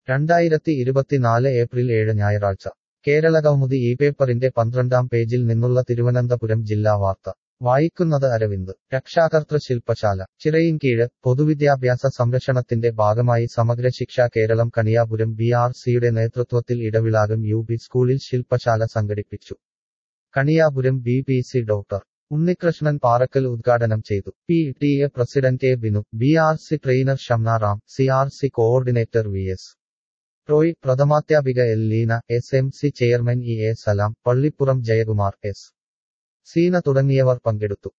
രണ്ടായിരത്തി ഇരുപത്തിനാല് ഏപ്രിൽ ഏഴ് ഞായറാഴ്ച കേരളകൗമുദി ഈ പേപ്പറിന്റെ പന്ത്രണ്ടാം പേജിൽ നിന്നുള്ള തിരുവനന്തപുരം ജില്ലാ വാർത്ത വായിക്കുന്നത് അരവിന്ദ് രക്ഷാകർതൃ ശില്പശാല ചിറയിൻകീഴ് പൊതുവിദ്യാഭ്യാസ സംരക്ഷണത്തിന്റെ ഭാഗമായി സമഗ്ര ശിക്ഷ കേരളം കണിയാപുരം ബി ആർ സിയുടെ നേതൃത്വത്തിൽ ഇടവിളാകം യു പി സ്കൂളിൽ ശില്പശാല സംഘടിപ്പിച്ചു Kaniyapuram B P C doctor Unnikrishnan Parakkal ഉദ്ഘാടനം ചെയ്തു P T A president A Binu B R C trainer Shamna Ram C R C coordinator V S Roy പ്രഥമാധ്യാപിക L Leena S M C chairman E A Salam Pallippuram Jayakumar S Seena തുടങ്ങിയവർ പങ്കെടുത്തു